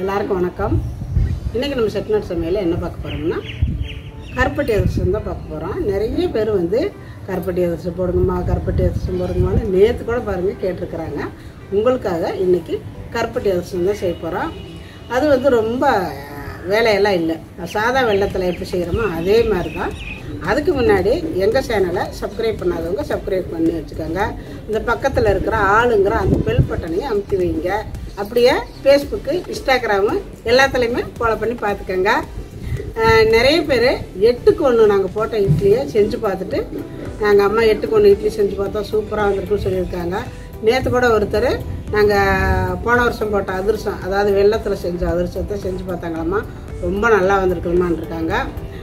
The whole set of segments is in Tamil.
எல்லாருக்கும் வணக்கம் இன்றைக்கி நம்ம செட்டிநாடு சமையலில் என்ன பார்க்க போகிறோம்னா கருப்பட்டி அதிரசம் தான் பார்க்க போகிறோம் நிறைய பேர் வந்து கருப்பட்டி அதிரசம் போடுங்கம்மா கருப்பட்டி அதிரசம் போடுங்கம்மான்னு நேற்று கூட பாருங்கள் கேட்டிருக்கிறாங்க உங்களுக்காக இன்றைக்கி கருப்பட்டி அதிரசம் தான் செய்ய போகிறோம் அது வந்து ரொம்ப வேலையெல்லாம் இல்லை சாதா வெள்ளத்தில் எப்படி செய்கிறோமோ அதே மாதிரி தான் அதுக்கு முன்னாடி எங்கள் சேனலை சப்ஸ்கிரைப் பண்ணாதவங்க சப்ஸ்கிரைப் பண்ணி வச்சுக்கோங்க இந்த பக்கத்தில் இருக்கிற ஆளுங்கிற அந்த பெல் பட்டனையும் அமுத்தி வைங்க அப்படியே ஃபேஸ்புக்கு இன்ஸ்டாகிராமு எல்லாத்துலேயுமே ஃபாலோ பண்ணி பார்த்துக்கோங்க அஹ் நிறைய பேர் எட்டுக்கு ஒன்று நாங்கள் போட்ட இட்லியை செஞ்சு பார்த்துட்டு நாங்கள் அம்மா எட்டுக்கு ஒன்று இட்லி செஞ்சு பார்த்தோம் சூப்பராக வந்திருக்குன்னு சொல்லியிருக்காங்க நேற்று கூட ஒருத்தர் நாங்கள் போன வருஷம் போட்ட அதிரசம் அதாவது வெள்ளத்தில் செஞ்ச அதிரசத்தை செஞ்சு பார்த்தாங்களாம்மா ரொம்ப நல்லா வந்திருக்குமான்னு இருக்காங்க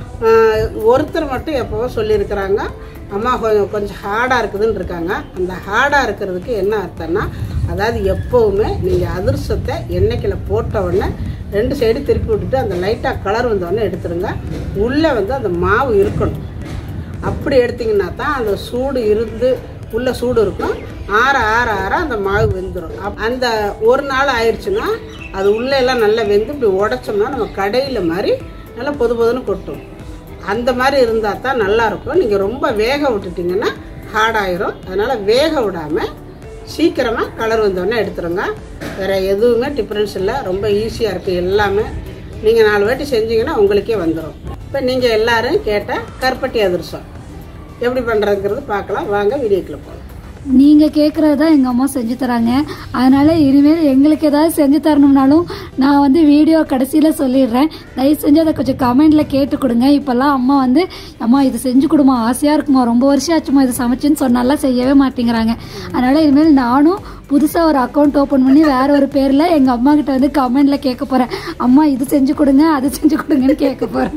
ஆஹ் ஒருத்தர் மட்டும் எப்போவோ சொல்லியிருக்கிறாங்க அம்மா கொஞ்சம் கொஞ்சம் ஹார்டாக இருக்குதுன்னு இருக்காங்க அந்த ஹார்டாக இருக்கிறதுக்கு என்ன அர்த்தம்னா அதாவது எப்போவுமே நீங்கள் அதிர்ஷ்டத்தை எண்ணெய்க்கில் போட்ட உடனே ரெண்டு சைடு திருப்பி விட்டுட்டு அந்த லைட்டாக கலர் வந்தோடனே எடுத்துருங்க உள்ளே வந்து அந்த மாவு இருக்கணும் அப்படி எடுத்தீங்கன்னா தான் அந்த சூடு இருந்து உள்ள சூடு இருக்கும் ஆற ஆற ஆற அந்த மாவு வெந்துடும் அப்- அந்த ஒரு நாள் ஆயிடுச்சுன்னா அது உள்ளே எல்லாம் நல்லா வெந்து இப்படி உடைச்சோம்னா நம்ம கடையில் மாதிரி நல்லா பொது பொதுன்னு கொட்டும் அந்த மாதிரி இருந்தால் தான் நல்லாயிருக்கும் நீங்கள் ரொம்ப வேக விட்டுட்டிங்கன்னா ஹார்ட் ஆயிரும் அதனால் வேக விடாமல் சீக்கிரமாக கலர் வந்தோடனே எடுத்துருங்க வேறு எதுவுமே டிஃப்ரென்ஸ் இல்லை ரொம்ப ஈஸியாக இருக்குது எல்லாமே நீங்கள் நாலு வாட்டி செஞ்சீங்கன்னா உங்களுக்கே வந்துடும் இப்போ நீங்கள் எல்லாரும் கேட்ட கருப்பட்டி அதிரசம் எப்படி பண்ணுறதுங்கிறது பார்க்கலாம் வாங்க வீடியோக்குள்ள போகலாம் நீங்கள் கேட்குறது தான் எங்கள் அம்மா செஞ்சு தராங்க அதனால இனிமேல் எங்களுக்கு ஏதாவது செஞ்சு தரணும்னாலும் நான் வந்து வீடியோ கடைசியில் சொல்லிடுறேன் தயவு செஞ்சு அதை கொஞ்சம் கமெண்டில் கேட்டு கொடுங்க இப்போல்லாம் அம்மா வந்து அம்மா இது செஞ்சு கொடுமா ஆசையாக இருக்குமா ரொம்ப வருஷம் ஆச்சுமா இது சமைச்சுன்னு சொன்னாலாம் செய்யவே மாட்டேங்கிறாங்க அதனால இனிமேல் நானும் புதுசாக ஒரு அக்கௌண்ட் ஓப்பன் பண்ணி வேற ஒரு பேரில் எங்கள் அம்மா கிட்ட வந்து கமெண்டில் கேட்க போகிறேன் அம்மா இது செஞ்சு கொடுங்க அது செஞ்சு கொடுங்கன்னு கேட்க போகிறேன்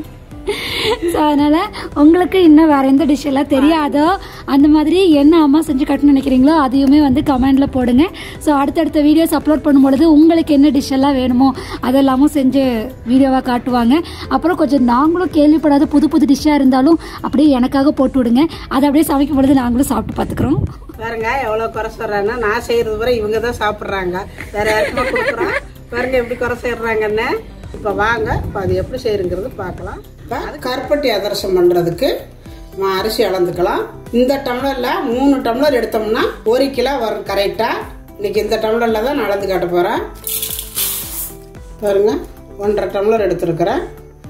ஸோ அதனால உங்களுக்கு இன்னும் வேற எந்த டிஷ் எல்லாம் தெரியாதோ அந்த மாதிரி என்ன அம்மா செஞ்சு கட்டணும்னு நினைக்கிறீங்களோ அதையுமே வந்து கமெண்ட்ல போடுங்க ஸோ அடுத்தடுத்த வீடியோஸ் அப்லோட் பண்ணும்பொழுது உங்களுக்கு என்ன டிஷ் எல்லாம் வேணுமோ அதெல்லாமும் செஞ்சு வீடியோவாக காட்டுவாங்க அப்புறம் கொஞ்சம் நாங்களும் கேள்விப்படாத புது புது டிஷ்ஷாக இருந்தாலும் அப்படியே எனக்காக போட்டு விடுங்க அதை அப்படியே சமைக்கும் பொழுது நாங்களும் சாப்பிட்டு பார்த்துக்குறோம் பாருங்க எவ்வளோ குறை சொல்கிறாங்கன்னா நான் செய்கிறது வரை இவங்க தான் சாப்பிட்றாங்க வேற யாருக்குமா கொடுக்குறோம் பாருங்க எப்படி குறை செய்கிறாங்கன்னு இப்போ வாங்க இப்போ அது எப்படி செய்யுங்கிறது பார்க்கலாம் இப்போ அது கருப்பட்டி அதிரசம் பண்ணுறதுக்கு நம்ம அரிசி அளந்துக்கலாம் இந்த டம்ளரில் மூணு டம்ளர் எடுத்தோம்னா ஒரு கிலோ வரும் கரெக்டாக இன்னைக்கு இந்த டம்ளரில் தான் நான் அளந்து காட்ட போகிறேன் பாருங்க ஒன்றரை டம்ளர் எடுத்துருக்கிறேன்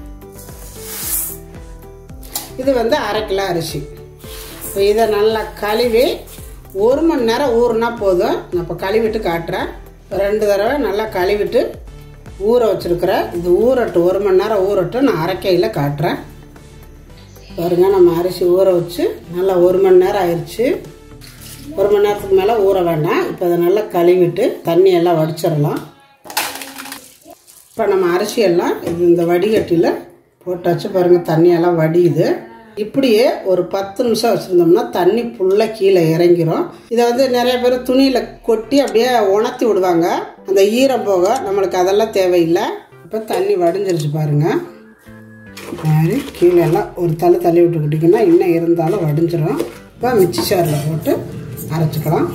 இது வந்து அரை கிலோ அரிசி இப்போ இதை நல்லா கழுவி ஒரு மணி நேரம் ஊறுனா போதும் நான் இப்போ கழுவிட்டு காட்டுறேன் ரெண்டு தடவை நல்லா கழுவிட்டு ஊற வச்சுருக்கிறேன் இது ஊறட்டும் ஒரு மணி நேரம் ஊறட்டும் நான் அரைக்கையில் காட்டுறேன் பாருங்க நம்ம அரிசி ஊற வச்சு நல்லா ஒரு மணி நேரம் ஆயிடுச்சு ஒரு மணி நேரத்துக்கு மேலே ஊற வேண்டாம் இப்போ அதை நல்லா கழுவிட்டு தண்ணி எல்லாம் வடிச்சிடலாம் இப்போ நம்ம அரிசியெல்லாம் இது இந்த வடிகட்டியில் போட்டாச்சு பாருங்கள் தண்ணியெல்லாம் வடியுது இப்படியே ஒரு பத்து நிமிஷம் வச்சுருந்தோம்னா தண்ணி ஃபுல்லாக கீழே இறங்கிரும் இதை வந்து நிறைய பேர் துணியில் கொட்டி அப்படியே உணர்த்தி விடுவாங்க அந்த ஈரம் போக நம்மளுக்கு அதெல்லாம் தேவையில்லை இப்போ தண்ணி வடிஞ்சிருச்சு பாருங்கள் மாதிரி கீழே எல்லாம் ஒரு தள்ளு தள்ளி விட்டுக்கிட்டிங்கன்னா இன்னும் இருந்தாலும் வடிஞ்சிரும் இப்போ மிக்சி சாரில் போட்டு அரைச்சிக்கலாம்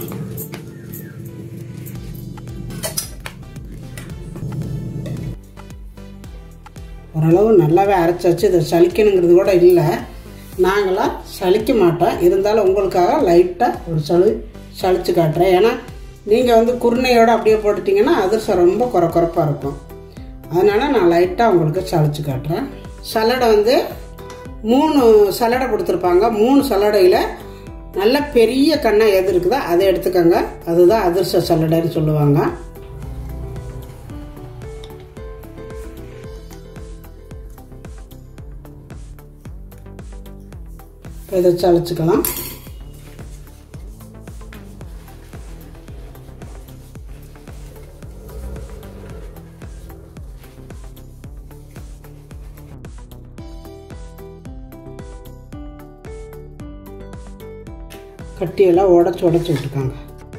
ஓரளவு நல்லாவே அரைச்சாச்சு இதை சலிக்கணுங்கிறது கூட இல்லை நாங்களாம் சலிக்க மாட்டோம் இருந்தாலும் உங்களுக்காக லைட்டாக ஒரு சளி சளிச்சு காட்டுறேன் ஏன்னா நீங்கள் வந்து குருணையோடு அப்படியே போட்டுட்டிங்கன்னா அதிரசம் ரொம்ப குறை குறைப்பாக இருக்கும் அதனால் நான் லைட்டாக உங்களுக்கு சளிச்சு காட்டுறேன் சலடை வந்து மூணு சலடை கொடுத்துருப்பாங்க மூணு சலடையில் நல்ல பெரிய கண்ணாக எது இருக்குதோ அதை எடுத்துக்கோங்க அதுதான் அதிர்ஷ்ட சல்லடைன்னு சொல்லுவாங்க இப்போ இதை சளிச்சுக்கலாம் கட்டியெல்லாம் உடச்சி உடச்சி விட்டுருக்காங்க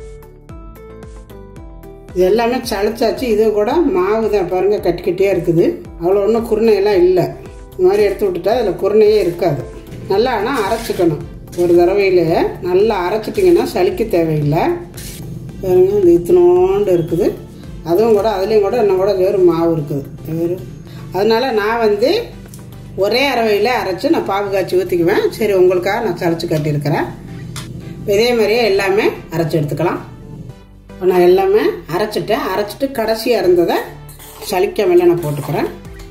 இது எல்லாமே சளைச்சாச்சு இது கூட மாவு தான் பாருங்க கட்டி கட்டியாக இருக்குது அவ்வளோ ஒன்றும் குருணையெல்லாம் இல்லை இந்த மாதிரி எடுத்து விட்டுட்டா அதில் குருணையே இருக்காது நல்லா ஆனால் அரைச்சிக்கணும் ஒரு தடவையிலேயே நல்லா அரைச்சிட்டிங்கன்னா சலிக்க தேவையில்லை பாருங்க இந்த இத்தினோண்டு இருக்குது அதுவும் கூட அதுலேயும் கூட இன்னும் கூட வெறும் மாவு இருக்குது வெறும் அதனால நான் வந்து ஒரே அறவையில் அரைச்சி நான் பாவு காய்ச்சி ஊற்றிக்குவேன் சரி உங்களுக்காக நான் சளைச்சி கட்டியிருக்கிறேன் இதே மாதிரியே எல்லாமே அரைச்சி எடுத்துக்கலாம் இப்போ நான் எல்லாமே அரைச்சிட்டேன் அரைச்சிட்டு கடைசியாக இருந்ததை சளிக்காமல் நான் போட்டுக்கிறேன்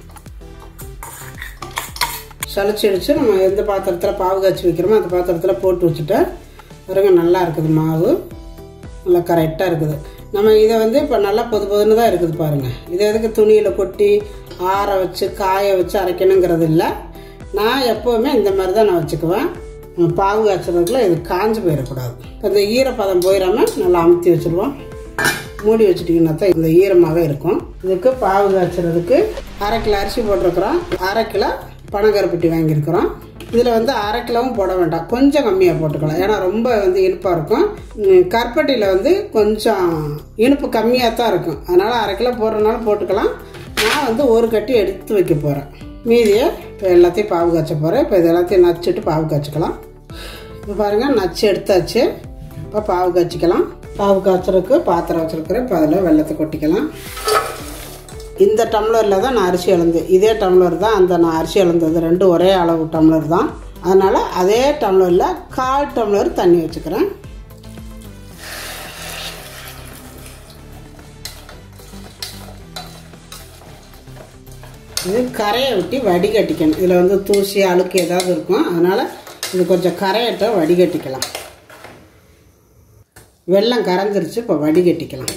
சளிச்சிடுச்சு நம்ம எந்த பாத்திரத்தில் பாவு காய்ச்சி வைக்கிறோமோ அந்த பாத்திரத்தில் போட்டு வச்சுட்டேன் பாருங்க நல்லா இருக்குது மாவு நல்லா கரெக்டாக இருக்குது நம்ம இதை வந்து இப்போ நல்லா பொது பொதுன்னு தான் இருக்குது பாருங்கள் இதை எதுக்கு துணியில் கொட்டி ஆற வச்சு காய வச்சு அரைக்கணுங்கிறது இல்லை நான் எப்போவுமே இந்த மாதிரி தான் நான் வச்சுக்குவேன் நம்ம பாவு காய்ச்சறதுக்குள்ள இது காஞ்சு போயிடக்கூடாது இப்போ இந்த ஈரப்பதம் போயிடாம நல்லா அமுத்தி வச்சுருவோம் மூடி வச்சுட்டிங்கன்னா தான் இந்த ஈரமாகவே இருக்கும் இதுக்கு பாவு காய்ச்சறதுக்கு அரை கிலோ அரிசி போட்டிருக்கிறோம் அரை கிலோ பனங்கருப்பட்டி வாங்கியிருக்கிறோம் இதில் வந்து அரை கிலோவும் போட வேண்டாம் கொஞ்சம் கம்மியாக போட்டுக்கலாம் ஏன்னா ரொம்ப வந்து இனிப்பாக இருக்கும் ம், கருப்பட்டியில் வந்து கொஞ்சம் இனிப்பு கம்மியாக தான் இருக்கும் அதனால் அரை கிலோ போடுறதுனால போட்டுக்கலாம் நான் வந்து ஒரு கட்டி எடுத்து வைக்க போகிறேன் மீதியை இப்போ எல்லாத்தையும் பாவு காய்ச்ச போகிறேன் இப்போ இது எல்லாத்தையும் நச்சுட்டு பாவு காய்ச்சிக்கலாம் இப்போ பாருங்கள் நச்சு எடுத்தாச்சு இப்போ பாவு காய்ச்சிக்கலாம் பாவு காய்ச்சறதுக்கு பாத்திரம் வச்சுருக்கிறேன் இப்போ அதில் வெள்ளத்தை கொட்டிக்கலாம் இந்த டம்ளரில் தான் நான் அரிசி அளந்து இதே டம்ளர் தான் அந்த நான் அரிசி அளந்தது ரெண்டும் ஒரே அளவு டம்ளர் தான் அதனால் அதே டம்ளரில் கால் டம்ளர் தண்ணி வச்சுக்கிறேன் இது கரையை விட்டு வடிகட்டிக்கணும் இதில் வந்து தூசி அழுக்கு ஏதாவது இருக்கும் அதனால் இது கொஞ்சம் கரையட்ட வடிகட்டிக்கலாம் வெள்ளம் கரைஞ்சிருச்சு இப்போ வடிகட்டிக்கலாம்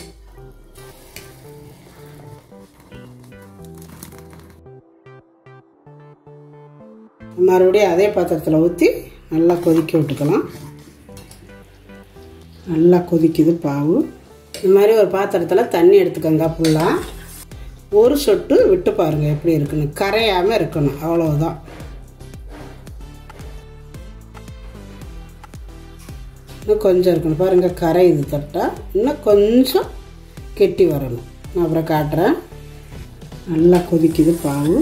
மறுபடியும் அதே பாத்திரத்தில் ஊற்றி நல்லா கொதிக்க விட்டுக்கலாம் நல்லா கொதிக்குது பாவு இந்த மாதிரி ஒரு பாத்திரத்தில் தண்ணி எடுத்துக்கோங்க ஃபுல்லாக ஒரு சொட்டு விட்டு பாருங்க எப்படி இருக்குன்னு கரையாமல் இருக்கணும் அவ்வளவுதான் இன்னும் கொஞ்சம் இருக்கணும் பாருங்க கரை இது தட்டா இன்னும் கொஞ்சம் கெட்டி வரணும் நான் அப்புறம் காட்டுறேன் நல்லா கொதிக்குது பாவு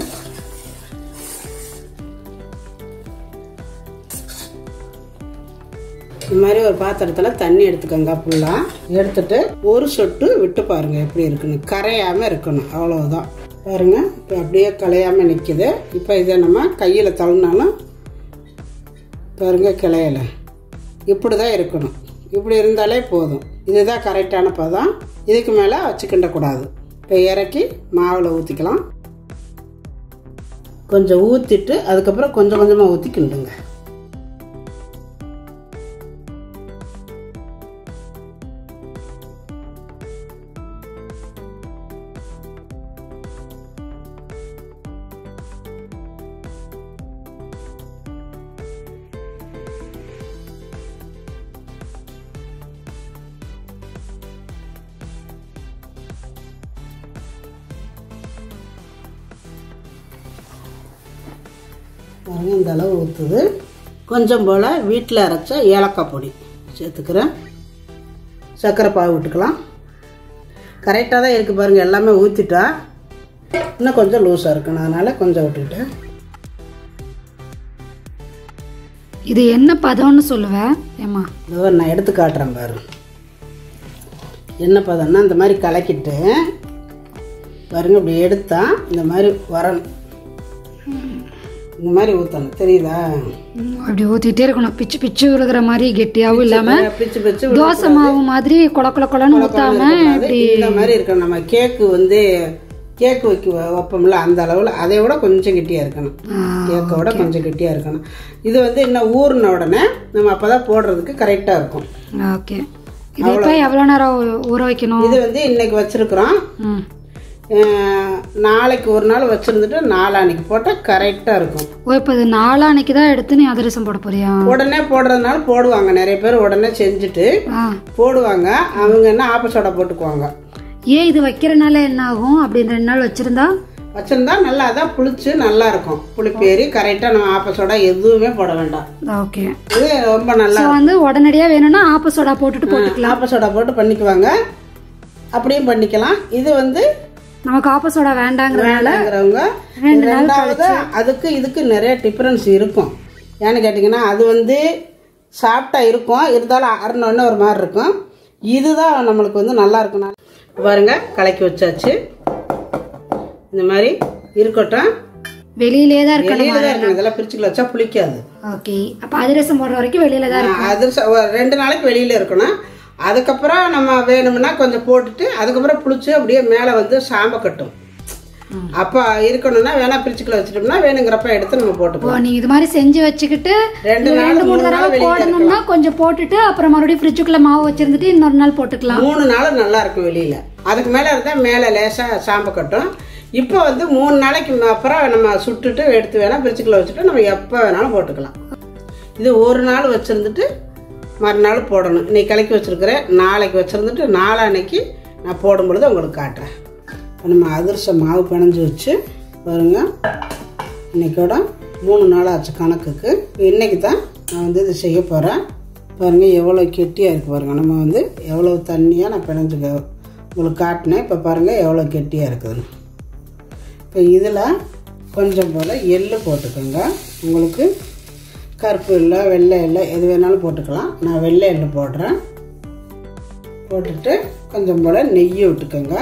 இந்த மாதிரி ஒரு பாத்திரத்தில் தண்ணி எடுத்துக்கோங்க ஃபுல்லாக எடுத்துட்டு ஒரு சொட்டு விட்டு பாருங்க எப்படி இருக்குன்னு கரையாமல் இருக்கணும் அவ்வளவுதான் பாருங்க இப்போ அப்படியே கலையாமல் நிற்கிது இப்போ இதை நம்ம கையில் தள்ளினாலும் பாருங்க கிளையல இப்படி தான் இருக்கணும் இப்படி இருந்தாலே போதும் இதுதான் கரெக்டான பதம் இதுக்கு மேலே வச்சுக்கிண்ட கூடாது இப்போ இறக்கி மாவில் ஊற்றிக்கலாம் கொஞ்சம் ஊற்றிட்டு அதுக்கப்புறம் கொஞ்சம் கொஞ்சமாக ஊற்றி கிண்டுங்க பாருங்க இந்த அளவு ஊற்றுது கொஞ்சம் போல் வீட்டில் அரைச்ச ஏலக்காய் பொடி சேர்த்துக்கிறேன் சர்க்கரை பாகு விட்டுக்கலாம் கரெக்டாக தான் இருக்குது பாருங்கள் எல்லாமே ஊற்றிட்டா இன்னும் கொஞ்சம் லூஸாக இருக்கணும் அதனால் கொஞ்சம் விட்டுக்கிட்டேன் இது என்ன பதம்னு சொல்லுவேன் ஏம்மா இதோ நான் எடுத்து காட்டுறேன் பாரு என்ன பதம்னா இந்த மாதிரி கலக்கிட்டு பாருங்க இப்படி எடுத்தா இந்த மாதிரி வரணும் இந்த மாதிரி ஊற்றணும் தெரியுதா ம், அப்படி ஊத்திட்டே இருக்கணும் பிச்சு பிச்சு விழுகிற மாதிரி கெட்டியாவும் இல்லாம பிச்சு பிச்சு தோசை மாவு மாதிரி கொல கொல கொலன்னு ஊத்தாம இருக்கக்கூடாது. இந்த மாதிரி இருக்கணும் நம்ம கேக்கு வந்து கேக்கு வைக்க வைப்போம்ல அந்த அளவில் அதை விட கொஞ்சம் கெட்டியாக இருக்கணும் கேக்கை விட கொஞ்சம் கெட்டியாக இருக்கணும் இது வந்து இன்னும் ஊறின உடனே நம்ம அப்போ தான் போடுறதுக்கு கரெக்டாக இருக்கும் ஓகே இது இப்போ எவ்வளோ நேரம் ஊ- ஊற வைக்கணும் இது வந்து இன்னைக்கு வச்சிருக்கிறோம் ம் அஹ், நாளைக்கு ஒரு நாள் வச்சிருந்துட்டு நாளான்னைக்கு போட்டால் கரெக்டாக இருக்கும் ஓ இப்போ இது நாளான்னைக்கு தான் எடுத்து நீ அதிரசம் போட போறியா உடனே போடுறதுனால போடுவாங்க நிறைய பேர் உடனே செஞ்சுட்டு ஆ போடுவாங்க அவங்க என்ன ஆப்பசோடா போட்டுக்குவாங்க ஏன் இது வைக்கிறனால என்ன ஆகும் அப்படின்னு ரெண்டு நாள் வச்சிருந்தா வச்சிருந்தா நல்லா அதான் புளிச்சு நல்லா இருக்கும் புளிப்பேறி கரெக்டாக நம்ம ஆப்பசோடா எதுவுமே போட வேண்டாம் ஓகே இது ரொம்ப நல்லா ஸோ வந்து உடனடியா வேணும்னா ஆப்ப சோடா போட்டுட்டு போட்டுக்கலாம் ஆப்பசோடா போட்டு பண்ணிக்குவாங்க அப்படியும் பண்ணிக்கலாம் இது வந்து நமக்கு ஆப்ப சோடா வேண்டாங்கிறதுனால வேண்டாங்கிறவங்க ரெண்டாவது அதுக்கு இதுக்கு நிறைய டிஃபரன்ஸ் இருக்கும் ஏன்னு கேட்டிங்கன்னா அது வந்து சாப்பிட்டா இருக்கும் இருந்தாலும் அறனோடனே ஒரு மாதிரி இருக்கும் இதுதான் நம்மளுக்கு வந்து நல்லா இருக்கும் பாருங்க கலக்கி வச்சாச்சு இந்த மாதிரி இருக்கட்டும் வெளியிலே தான் இருக்கணும் வெளியில தான் இருக்கணும் இதெல்லாம் பிரிச்சுக்கல வச்சா புளிக்காது ஓகே அப்ப அதிரசம் போடுற வரைக்கும் வெளியில தான் ஆ, அது ச- ஒரு ரெண்டு நாளைக்கு வெளியில இருக்கணும் அதுக்கப்புறம் நம்ம வேணும்னா கொஞ்சம் போட்டுட்டு அதுக்கப்புறம் புளிச்சு அப்படியே மேலே வந்து சாம்ப கட்டும் அப்போ இருக்கணும்னா வேணா பிரிச்சுக்கல வச்சுட்டோம்னா வேணுங்கிறப்ப எடுத்து நம்ம இப்போ போட்டுக்கலாம் நீங்க இது மாதிரி செஞ்சு வச்சுக்கிட்டு ரெண்டு இது நாள், ரெண்டு மூணு மூணு தடவை நாள் வெளியில போடணும்னா கொஞ்சம் போட்டுட்டு அப்புறம் மறுபடியும் ஃப்ரிட்ஜுக்குள்ள மாவு வச்சிருந்துட்டு இன்னொரு நாள் போட்டுக்கலாம் மூணு நாள் நல்லா இருக்கும் வெளியில அதுக்கு மேலே இருந்தால் மேலே லேசாக சாம்ப கட்டும் இப்போ வந்து மூணு நாளைக்கு ம- அப்புறம் நம்ம சுட்டுட்டு எடுத்து வேணா பிரிச்சுக்கல வச்சுட்டு நம்ம எப்போ வேணாலும் போட்டுக்கலாம் இது ஒரு நாள் வச்சுருந்துட்டு மறுநாள் போடணும் இன்னைக்கு கலக்கி வச்சிருக்கிறேன் நாளைக்கு வச்சுருந்துட்டு நாளான்னைக்கு நான் போடும் பொழுது உங்களுக்கு காட்டுறேன் இப்ப நம்ம அதிர்ச மாவு பிணைஞ்சு வச்சு பாருங்க இன்னைக்கோட மூணு நாள் ஆச்சு கணக்குக்கு இன்னைக்கு தான் நான் வந்து இது செய்ய போகிறேன் பாருங்க எவ்வளோ கெட்டியாக இருக்குது பாருங்க நம்ம வந்து எவ்வளோ தண்ணியாக நான் பிணைஞ்சு உங்களுக்கு காட்டினேன் இப்போ பாருங்கள் எவ்வளோ கெட்டியாக இருக்குதுன்னு இப்போ இதில் கொஞ்சம் போல் எள்ளு போட்டுக்கோங்க உங்களுக்கு கருப்பு இல்லை வெள்ளை இல்லை எது வேணாலும் போட்டுக்கலாம் நான் வெள்ளை எள்ளு போடுறேன் போட்டுட்டு கொஞ்சம் போல் நெய்யை விட்டுக்கோங்க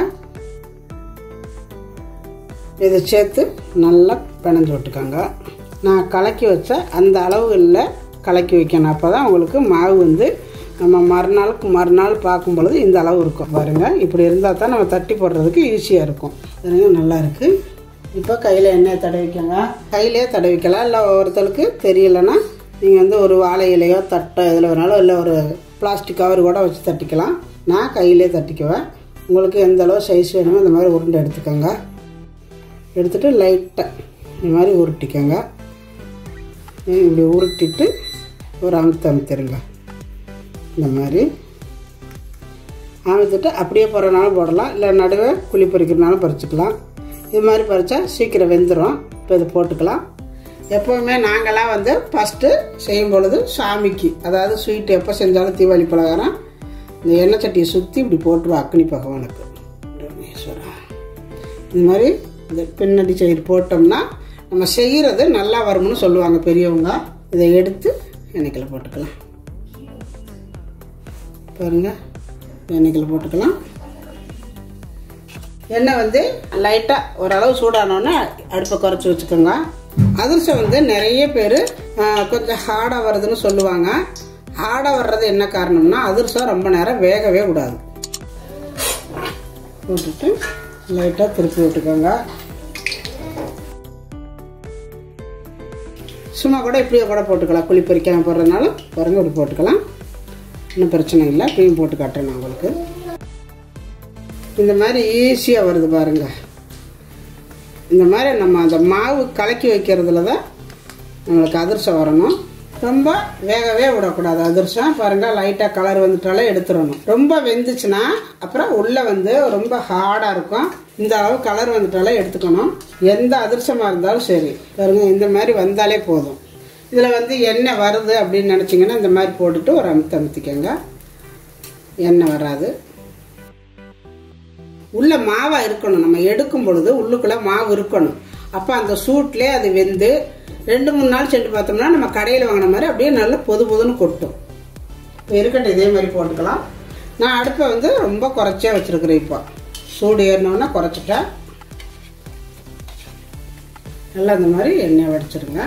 இதை சேர்த்து நல்லா பிணைஞ்சு விட்டுக்கோங்க நான் கலக்கி வச்ச அந்த அளவுகளில் கலக்கி வைக்கணும் அப்போ தான் உங்களுக்கு மாவு வந்து நம்ம மறுநாளுக்கு மறுநாள் பார்க்கும் பொழுது இந்த அளவு இருக்கும் பாருங்கள் இப்படி இருந்தால் தான் நம்ம தட்டி போடுறதுக்கு ஈஸியாக இருக்கும் பாருங்க நல்லா இருக்குது இப்போ கையில் எண்ணெய் தடவிக்கோங்க கையிலே தடவிக்கலாம் இல்லை ஒருத்தருக்கு தெரியலைன்னா நீங்கள் வந்து ஒரு வாழை இலையோ தட்டோ எதில் வேணாலும் இல்லை ஒரு பிளாஸ்டிக் கவர் கூட வச்சு தட்டிக்கலாம் நான் கையிலே தட்டிக்குவேன் உங்களுக்கு எந்த அளவு சைஸ் வேணுமோ இந்த மாதிரி உருண்டை எடுத்துக்கோங்க எடுத்துட்டு லைட்டாக இந்த மாதிரி உருட்டிக்கோங்க இப்படி உருட்டிட்டு ஒரு அமுத்து அமுத்திருங்க இந்த மாதிரி அமுத்திட்டு அப்படியே போடுறனாலும் போடலாம் இல்லை நடுவே குழி பறிக்கிறனாலும் பறிச்சுக்கலாம் இது மாதிரி பறித்தா சீக்கிரம் வெந்துடும் இப்போ இது போட்டுக்கலாம் எப்போவுமே நாங்களாம் வந்து ஃபஸ்ட்டு செய்யும் பொழுது சாமிக்கு அதாவது ஸ்வீட் எப்போ செஞ்சாலும் தீபாவளி பலகாரம் இந்த எண்ணெய் சட்டியை சுற்றி இப்படி போட்டுருவோம் அக்னி பகவானுக்கு ரமேஸ்வரா இது மாதிரி இந்த பின்னாடி சைடு போட்டோம்னா நம்ம செய்கிறது நல்லா வரும்னு சொல்லுவாங்க பெரியவங்க இதை எடுத்து எண்ணெய்க்கில் போட்டுக்கலாம் பாருங்க எண்ணெய்க்கில் போட்டுக்கலாம் எண்ணெய் வந்து லைட்டாக ஓரளவு சூடானோன்னே அடுப்பை குறைச்சி வச்சுக்கோங்க அதிர்ஷ்டம் வந்து நிறைய பேர் கொஞ்சம் ஹார்டாக வருதுன்னு சொல்லுவாங்க ஹார்டாக வர்றது என்ன காரணம்னா அதிர்ஷ்டம் ரொம்ப நேரம் வேகவே கூடாது போட்டுட்டு லைட்டாக திருப்பி விட்டுக்கோங்க சும்மா கூட இப்படியே கூட போட்டுக்கலாம் குழி பறிக்காம போடுறதுனால பாருங்க இப்படி போட்டுக்கலாம் ஒன்றும் பிரச்சனை இல்லை இப்படியும் போட்டு காட்டுறேன் நான் உங்களுக்கு இந்த மாதிரி ஈஸியாக வருது பாருங்க இந்த மாதிரி நம்ம அந்த மாவு கலக்கி வைக்கிறதுல தான் நம்மளுக்கு அதிர்ஷ்டம் வரணும் ரொம்ப வேகவே விடக்கூடாது அதிர்ஷ்டம் பாருங்க லைட்டாக கலர் வந்துட்டாலே எடுத்துடணும் ரொம்ப வெந்துச்சுன்னா அப்புறம் உள்ளே வந்து ரொம்ப ஹார்டாக இருக்கும் இந்த அளவு கலர் வந்துட்டாலே எடுத்துக்கணும் எந்த அதிர்ஷ்டமாக இருந்தாலும் சரி பாருங்க இந்த மாதிரி வந்தாலே போதும் இதில் வந்து எண்ணெய் வருது அப்படின்னு நினச்சிங்கன்னா இந்த மாதிரி போட்டுட்டு ஒரு அமுத்து அமுத்திக்கங்க எண்ணெய் வராது உள்ள மாவா இருக்கணும் நம்ம எடுக்கும் பொழுது உள்ளுக்குள்ள மாவு இருக்கணும் அப்போ அந்த சூட்லேயே அது வெந்து ரெண்டு மூணு நாள் சென்று பார்த்தோம்னா நம்ம கடையில் வாங்கின மாதிரி அப்படியே நல்லா பொது பொதுன்னு கொட்டும் இப்போ இருக்கட்டும் இதே மாதிரி போட்டுக்கலாம் நான் அடுப்பை வந்து ரொம்ப குறைச்சே வச்சிருக்கிறேன் இப்போ சூடு ஏறினோன்னா குறைச்சிட்டேன் நல்லா இந்த மாதிரி எண்ணெய் வடிச்சிருங்க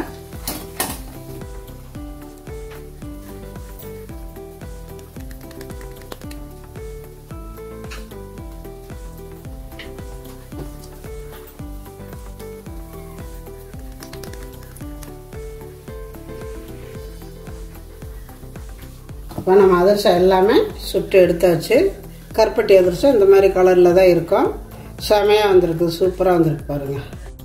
இப்போ நம்ம அதிரசம் எல்லாமே சுட்டு எடுத்தாச்சு கருப்பட்டி அதிரசம் இந்த மாதிரி கலரில் தான் இருக்கும் செமையாக வந்திருக்கு சூப்பராக வந்திருக்கு பாருங்க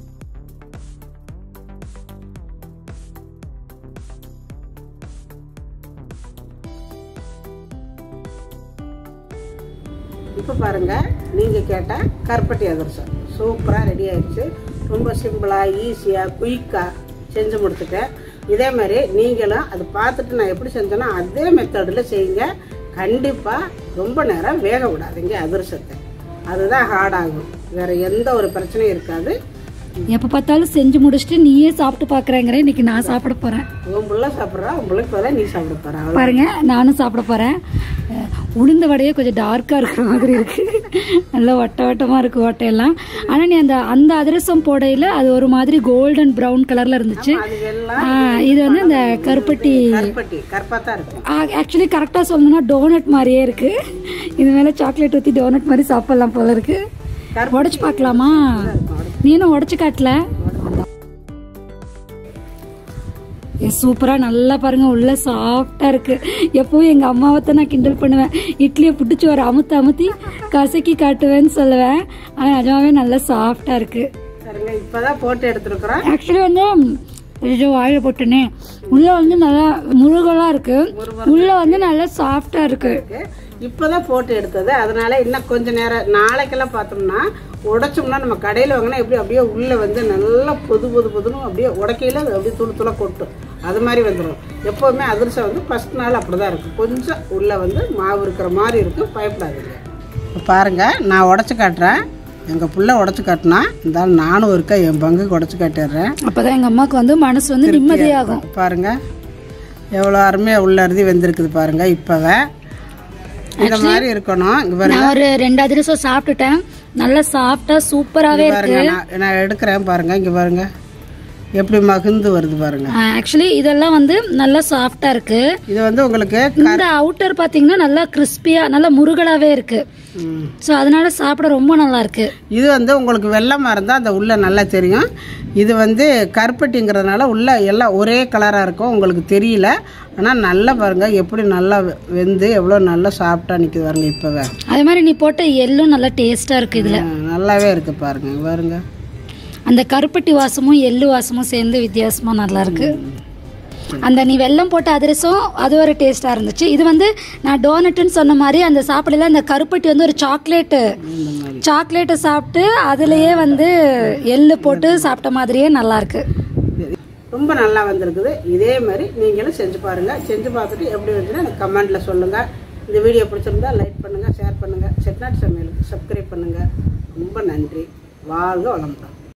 இப்போ பாருங்க நீங்கள் கேட்ட கருப்பட்டி அதிரசம் சூப்பராக ரெடி ஆயிடுச்சு ரொம்ப சிம்பிளாக ஈஸியாக குயிக்காக செஞ்சு முடிச்சுட்டேன் இதே மாதிரி நீங்களும் அது பார்த்துட்டு நான் எப்படி செஞ்சேனோ அதே மெத்தடில் செய்யுங்க கண்டிப்பாக ரொம்ப நேரம் வேக விடாதீங்க அதிரசத்தை அதுதான் ஹார்ட் ஆகும் வேற எந்த ஒரு பிரச்சனையும் இருக்காது எப்போ பார்த்தாலும் செஞ்சு முடிச்சுட்டு நீயே சாப்பிட்டு பார்க்குறேங்கிற இன்னைக்கு நான் சாப்பிட போகிறேன் உன் பிள்ளை சாப்பிட்றா உன் பிள்ளைக்கு பதிலாக நீ சாப்பிட போகிறா பாருங்க நானும் சாப்பிட போகிறேன் அஹ், உளுந்த வடையே கொஞ்சம் டார்க்காக இருக்கிற மாதிரி இருக்கு நல்லா வட்ட வட்டமாக இருக்கு ஓட்டையெல்லாம் ஆனால் நீ அந்த அந்த அதிரசம் போடையில் அது ஒரு மாதிரி கோல்டன் ப்ரௌன் கலரில் இருந்துச்சு அது வெள்ளம் ஆ, இது வந்து இந்த கருப்பட்டி கருப்பட்டி கருப்பாக தான் இருக்கும் ஆக்சுவலி கரெக்டாக சொல்லணும்னா டோனட் மாதிரியே இருக்கு இது மேலே சாக்லேட் ஊற்றி டோனட் மாதிரி சாப்பிடலாம் போல இருக்கு உடச்சு பார்க்கலாமா நீ என்ன உடச்சு காட்டல சூப்பராக நல்லா பாருங்க உள்ள சாஃப்டாக இருக்கு எப்பவும் எங்கள் அம்மாவை தான் நான் கிண்டல் பண்ணுவேன் இட்லியை பிடிச்சி வர அமுத்து அமுத்தி கசக்கி காட்டுவேன்னு சொல்லுவேன் ஆனால் நிஜமாவே நல்லா சாஃப்டாக இருக்கு சரிங்க இப்போதான் போட்டு எடுத்துருக்குறோம் ஆக்சுவலி வந்து கொஞ்சம் வாயில போட்டேனே உள்ள வந்து நல்லா முருகலா இருக்கு உள்ள வந்து நல்லா சாஃப்டா இருக்கு இப்போதான் போட்டு எடுத்தது அதனால இன்னும் கொஞ்ச நேரம் நாளைக்கெல்லாம் பார்த்தோம்னா உடைச்சோம்னா நம்ம கடையில் வாங்கினா எப்படி அப்படியே உள்ளே வந்து நல்லா பொது பொது பொதுன்னு அப்படியே உடைக்கையில அது அப்படியே துளு துளை கொட்டும் அது மாதிரி வந்துடும் எப்போவுமே அதிரசம் வந்து ஃபஸ்ட் நாள் அப்படி தான் இருக்கும் கொஞ்சம் உள்ளே வந்து மாவு இருக்கிற மாதிரி இருக்கும் பயப்படாதீங்க இப்போ பாருங்கள் நான் உடச்சி காட்டுறேன் எங்கள் புள்ள உடச்சி காட்டினா இருந்தாலும் நானும் இருக்கா என் பங்குக்கு உடச்சி காட்டிடுறேன் அப்பதான் எங்க அம்மாவுக்கு வந்து மனசு வந்து நிம்மதியாகும் பாருங்க எவ்வளோ அருமையாக உள்ள அருதி வெந்திருக்குது பாருங்க இப்போவே இந்த மாதிரி இருக்கணும் இங்கே பாருங்க நான் ஒரு ரெண்டு அதிரசம் சாப்பிட்டுட்டேன் நல்லா சாஃப்டா சூப்பராகவே இருக்கு பாருங்க நான் நான் எடுக்கிறேன் பாருங்க இங்கே பாருங்க எப்படி மகிழ்ந்து வருது பாருங்க ஆக்சுவலி இதெல்லாம் வந்து நல்லா சாஃப்டா இருக்கு இது வந்து உங்களுக்கு இந்த அவுட்டர் பாத்தீங்கன்னா நல்லா கிறிஸ்பியா நல்லா முருகலாவே இருக்கு ம், ஸோ அதனால சாப்பிட ரொம்ப நல்லா இருக்கு இது வந்து உங்களுக்கு வெள்ளமாக இருந்தால் அந்த உள்ள நல்லா தெரியும் இது வந்து கருப்பட்டிங்கிறதுனால உள்ள எல்லாம் ஒரே கலராக இருக்கும் உங்களுக்கு தெரியல ஆனால் நல்லா பாருங்க எப்படி நல்லா வெ- வெந்து எவ்வளோ நல்லா சாப்பிட்டா நிற்குது பாருங்க இப்போவே அதே மாதிரி நீ போட்ட எள்ளும் நல்லா டேஸ்டா இருக்கு இதுல ம், நல்லாவே இருக்கு பாருங்க இங்க பாருங்க அந்த கருப்பட்டி வாசமும் எள்ளு வாசமும் சேர்ந்து வித்தியாசமா நல்லா இருக்கு அந்த நீ வெல்லம் போட்ட அதிரசம் அது ஒரு டேஸ்டா இருந்துச்சு இது வந்து நான் டோனட்டுன்னு சொன்ன மாதிரி அந்த சாப்பிடல அந்த கருப்பட்டி வந்து ஒரு சாக்லேட்டு இந்த மாதிரி சாக்லேட்டை சாப்பிட்டு அதுலயே வந்து எள்ளு போட்டு சாப்பிட்ட மாதிரியே நல்லா இருக்கு ரொம்ப நல்லா வந்திருக்குது இதே மாதிரி நீங்களும் செஞ்சு பாருங்க செஞ்சு பார்த்துட்டு எப்படி வந்துன்னு எனக்கு கமெண்ட்ல சொல்லுங்க இந்த வீடியோ பிடிச்சிருந்தா லைக் பண்ணுங்க ஷேர் பண்ணுங்க செட்நாட் சமையலுக்கு சப்ஸ்கிரைப் பண்ணுங்க ரொம்ப நன்றி வாழ்க வளமுடன்